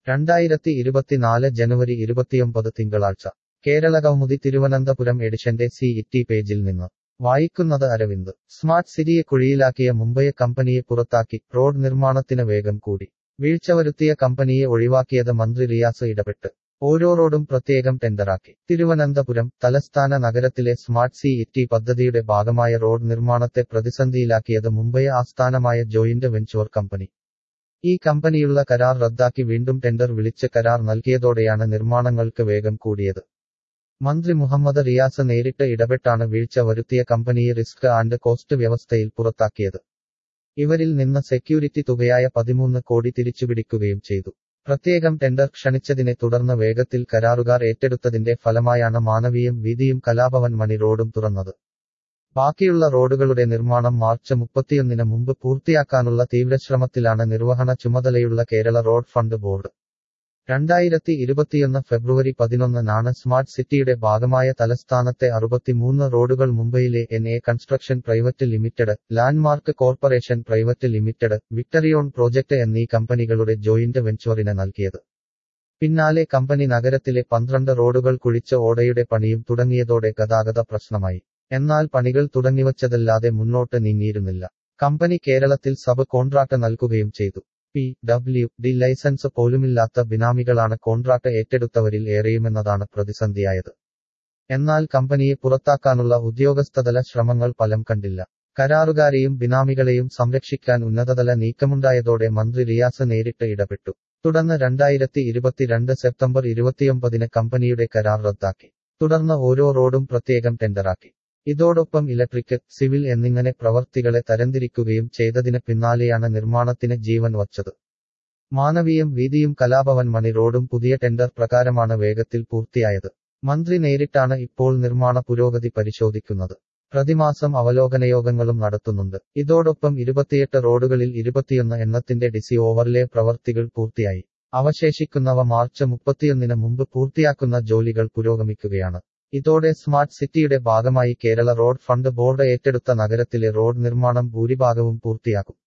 രണ്ടായിരത്തി ഇരുപത്തിനാല് ജനുവരി ഇരുപത്തിയൊമ്പത് തിങ്കളാഴ്ച കേരളകൗമുദി തിരുവനന്തപുരം എഡിഷന്റെ സി ഇറ്റി പേജിൽ നിന്ന് വായിക്കുന്നത് അരവിന്ദ് സ്മാർട്ട് സിറ്റിയെ കുഴിയിലാക്കിയ മുംബൈ കമ്പനിയെ പുറത്താക്കി റോഡ് നിർമ്മാണത്തിന് വേഗം കൂടി വീഴ്ച വരുത്തിയ കമ്പനിയെ ഒഴിവാക്കിയത് മന്ത്രി റിയാസ് ഇടപെട്ട് ഓരോ റോഡും പ്രത്യേകം ടെൻഡറാക്കി തിരുവനന്തപുരം തലസ്ഥാന നഗരത്തിലെ സ്മാർട്ട് സി ഇറ്റി പദ്ധതിയുടെ ഭാഗമായ റോഡ് നിർമ്മാണത്തെ പ്രതിസന്ധിയിലാക്കിയത് മുംബൈ ആസ്ഥാനമായ ജോയിന്റ് വെഞ്ചുവർ കമ്പനി ഈ കമ്പനിയുള്ള കരാർ റദ്ദാക്കി വീണ്ടും ടെൻഡർ വിളിച്ച് കരാർ നൽകിയതോടെയാണ് നിർമ്മാണങ്ങൾക്ക് വേഗം കൂടിയത് മന്ത്രി മുഹമ്മദ് റിയാസ് നേരിട്ട് ഇടപെട്ടാണ് വീഴ്ച വരുത്തിയ കമ്പനിയെ റിസ്ക് ആൻഡ് കോസ്റ്റ് വ്യവസ്ഥയിൽ പുറത്താക്കിയത് ഇവരിൽ നിന്ന് സെക്യൂരിറ്റി തുകയായ പതിമൂന്ന് കോടി തിരിച്ചുപിടിക്കുകയും ചെയ്തു പ്രത്യേകം ടെൻഡർ ക്ഷണിച്ചതിനെ തുടർന്ന് വേഗത്തിൽ കരാറുകാർ ഏറ്റെടുത്തതിന്റെ ഫലമായാണ് മാനവീയം വീതിയും കലാഭവൻ മണി റോഡും തുറന്നത് ബാക്കിയുള്ള റോഡുകളുടെ നിർമ്മാണം മാർച്ച് മുപ്പത്തിയൊന്നിന് മുമ്പ് പൂർത്തിയാക്കാനുള്ള തീവ്രശ്രമത്തിലാണ് നിർവഹണ ചുമതലയുള്ള കേരള റോഡ് ഫണ്ട് ബോർഡ് രണ്ടായിരത്തി ഇരുപത്തിയൊന്ന് ഫെബ്രുവരി പതിനൊന്നിനാണ് സ്മാർട്ട് സിറ്റിയുടെ ഭാഗമായ തലസ്ഥാനത്തെ അറുപത്തിമൂന്ന് റോഡുകൾ മുംബൈയിലെ N A construction private limited landmark corporation private limited വിക്ടറിയോൺ പ്രോജക്ട് എന്നീ കമ്പനികളുടെ ജോയിന്റ് വെഞ്ചറിന് നൽകിയത് പിന്നാലെ കമ്പനി നഗരത്തിലെ പന്ത്രണ്ട് റോഡുകൾ കുഴിച്ച് ഓടയുടെ പണിയും തുടങ്ങിയതോടെ ഗതാഗത പ്രശ്നമായി എന്നാൽ പണികൾ തുടങ്ങിവച്ചതല്ലാതെ മുന്നോട്ട് നീങ്ങിയിരുന്നില്ല കമ്പനി കേരളത്തിൽ സബ് കോൺട്രാക്ട് നൽകുകയും ചെയ്തു പി ഡബ്ല്യു ഡി ലൈസൻസ് പോലുമില്ലാത്ത ബിനാമികളാണ് കോൺട്രാക്ട് ഏറ്റെടുത്തവരിൽ ഏറെയുമെന്നതാണ് പ്രതിസന്ധിയായത് എന്നാൽ കമ്പനിയെ പുറത്താക്കാനുള്ള ഉദ്യോഗസ്ഥതല ശ്രമങ്ങൾ ഫലം കണ്ടില്ല കരാറുകാരെയും ബിനാമികളെയും സംരക്ഷിക്കാൻ ഉന്നതതല നീക്കമുണ്ടായതോടെ മന്ത്രി റിയാസ് നേരിട്ട് ഇടപെട്ടു തുടർന്ന് രണ്ടായിരത്തി ഇരുപത്തിരണ്ട് സെപ്റ്റംബർ ഇരുപത്തിയൊമ്പതിന് കമ്പനിയുടെ കരാർ റദ്ദാക്കി തുടർന്ന് ഓരോ റോഡും പ്രത്യേകം ടെൻഡറാക്കി ഇതോടൊപ്പം ഇലക്ട്രിക് സിവിൽ എന്നിങ്ങനെ പ്രവർത്തികളെ തരംതിരിക്കുകയും ചെയ്തതിന് പിന്നാലെയാണ് നിർമ്മാണത്തിന് ജീവൻ വച്ചത് മാനവീയം വീതിയും കലാഭവൻ മണി റോഡും പുതിയ ടെൻഡർ പ്രകാരമാണ് വേഗത്തിൽ പൂർത്തിയായത് മന്ത്രി നേരിട്ടാണ് ഇപ്പോൾ നിർമ്മാണ പുരോഗതി പരിശോധിക്കുന്നത് പ്രതിമാസം അവലോകനയോഗങ്ങളും നടത്തുന്നുണ്ട് ഇതോടൊപ്പം ഇരുപത്തിയെട്ട് റോഡുകളിൽ ഇരുപത്തിയൊന്ന് എണ്ണത്തിന്റെ ഡിസി ഓവർലേ പ്രവർത്തികൾ പൂർത്തിയായി അവശേഷിക്കുന്നവ മാർച്ച് മുപ്പത്തിയൊന്നിന് മുമ്പ് പൂർത്തിയാക്കുന്ന ജോലികൾ പുരോഗമിക്കുകയാണ് ഇതോടെ സ്മാർട്ട് സിറ്റിയുടെ ഭാഗമായി കേരള റോഡ് ഫണ്ട് ബോർഡ് ഏറ്റെടുത്ത നഗരത്തിലെ റോഡ് നിർമ്മാണം ഭൂരിഭാഗവും പൂർത്തിയാക്കും